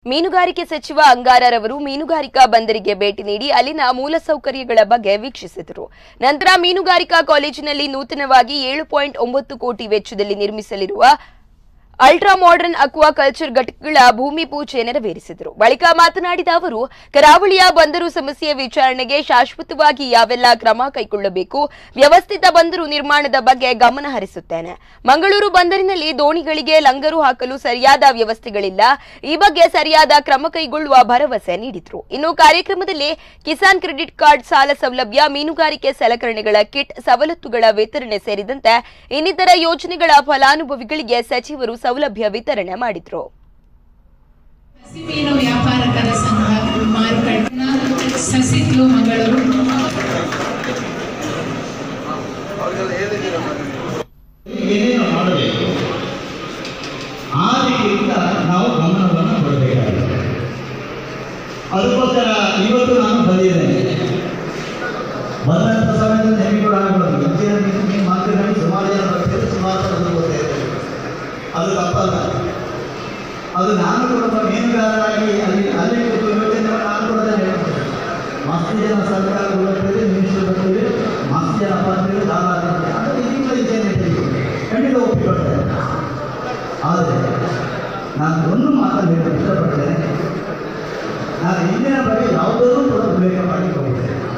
ಮೀನುಗಾರಿಕೆ ಸಚಿವ ಅಂಗಾರರವರು ಮೀನುಗಾರಿಕಾ ಬಂದರಿಗೆ ಭೇಟಿ ನೀಡಿ ಅಲ್ಲಿನ ಮೂಲಸೌಕರ್ಯಗಳ ಬಗ್ಗೆ ವೀಕ್ಷಿಸಿದರು ನಂತರ ಮೀನುಗಾರಿಕಾ ಕಾಲೇಜಿನಲ್ಲಿ ನೂತನವಾಗಿ ಏಳು ಪಾಯಿಂಟ್ ಒಂಬತ್ತು ಕೋಟಿ ವೆಚ್ಚದಲ್ಲಿ ನಿರ್ಮಿಸಲಿರುವ ಅಲ್ಟ್ರಾ ಮಾಡರ್ನ್ ಅಕ್ವಾ ಕಲ್ಚರ್ ಘಟಕಗಳ ಭೂಮಿ ಪೂಜೆ ನೆರವೇರಿಸಿದರು ಬಳಿಕ ಮಾತನಾಡಿದ ಅವರು ಕರಾವಳಿಯ ಬಂದರು ಸಮಸ್ಯೆ ವಿಚಾರಣೆಗೆ ಶಾಶ್ವತವಾಗಿ ಯಾವೆಲ್ಲ ಕ್ರಮ ಕೈಗೊಳ್ಳಬೇಕು ವ್ಯವಸ್ಥಿತ ಬಂದರು ನಿರ್ಮಾಣದ ಬಗ್ಗೆ ಗಮನ ಹರಿಸುತ್ತೇನೆ ಮಂಗಳೂರು ಬಂದರಿನಲ್ಲಿ ದೋಣಿಗಳಿಗೆ ಲಂಗರು ಹಾಕಲು ಸರಿಯಾದ ವ್ಯವಸ್ಥೆಗಳಿಲ್ಲ ಈ ಬಗ್ಗೆ ಸರಿಯಾದ ಕ್ರಮ ಕೈಗೊಳ್ಳುವ ಭರವಸೆ ನೀಡಿದರು ಇನ್ನು ಕಾರ್ಯಕ್ರಮದಲ್ಲಿ ಕಿಸಾನ್ ಕ್ರೆಡಿಟ್ ಕಾರ್ಡ್ ಸಾಲ ಸೌಲಭ್ಯ ಮೀನುಗಾರಿಕೆ ಸಲಕರಣೆಗಳ ಕಿಟ್ ಸವಲತ್ತುಗಳ ವಿತರಣೆ ಸೇರಿದಂತೆ ಇನ್ನಿತರ ಯೋಜನೆಗಳ ಫಲಾನುಭವಿಗಳಿಗೆ ಸಚಿವರು ಸೌಲಭ್ಯ ವಿತರಣೆ ಮಾಡಿದರು ಹಸಿಮೀನು ವ್ಯಾಪಾರಕರ ಸಂಘ ಮಾರುಕಟ್ಟೆನ ಸಸಿತ್ಲು ಮಂಗಳೂರು ಏನೇನು ಮಾಡಬೇಕು ಆ ರೀತಿಯಿಂದ ನಾವು ಗಮನವನ್ನು ಕೊಡಬೇಕಾಗಿದೆ ಅದಕ್ಕೋಸ್ಕರ ಇವತ್ತು ನಾನು ಬಂದಿದ್ದೇನೆ ಬಂದಂಥ ಸಮಯದಲ್ಲಿ ನಿಮಗೆ ಕೂಡ ಆಗ್ಬೋದು ಮುಂಚಿನ ನೀವು ಮಾತಿನಲ್ಲಿ ಸುಮಾರು ಜನ ಬರ್ತಾರೆ ಸುಮಾರು ಜನ ಬರ್ತಾರೆ ಅದು ತಪ್ಪಲ್ಲ ಅದು ನಾನು ಕೂಡ ಒಬ್ಬ ಮೀನುಗಾರರಾಗಿ ಅಲ್ಲಿ ಅಲ್ಲಿ ಕೂತು ಯೋಚನೆ ಮಾಡಿ ನಾನು ಕೂಡ ಅದನ್ನ ಹೇಳ್ತೇನೆ ಮಸ್ತ್ ಜನ ಸರ್ಕಾರ ಬರ್ತೀವಿ ಮಿನಿಸ್ಟರ್ ಬರ್ತೀವಿ ಮಸ್ತ್ ಜನ ಬರ್ತೀವಿ ದಾನ ಆಗ್ತೀವಿ ಅದು ಇದೀಗ ಇದ್ದೇನೆ ಖಂಡಿತ ಒಪ್ಪಿಕೊಳ್ತೇನೆ ಆದರೆ ನಾನು ಒಂದು ಮಾತನ್ನು ಹೇಳಲು ಇಷ್ಟಪಡ್ತೇನೆ ನಾನು ಹಿಂದಿನ ಬಗ್ಗೆ ಯಾವುದನ್ನು ಕೂಡ ಉಲ್ಲೇಖ ಮಾಡಿ ಹೋಗಿದ್ದೇನೆ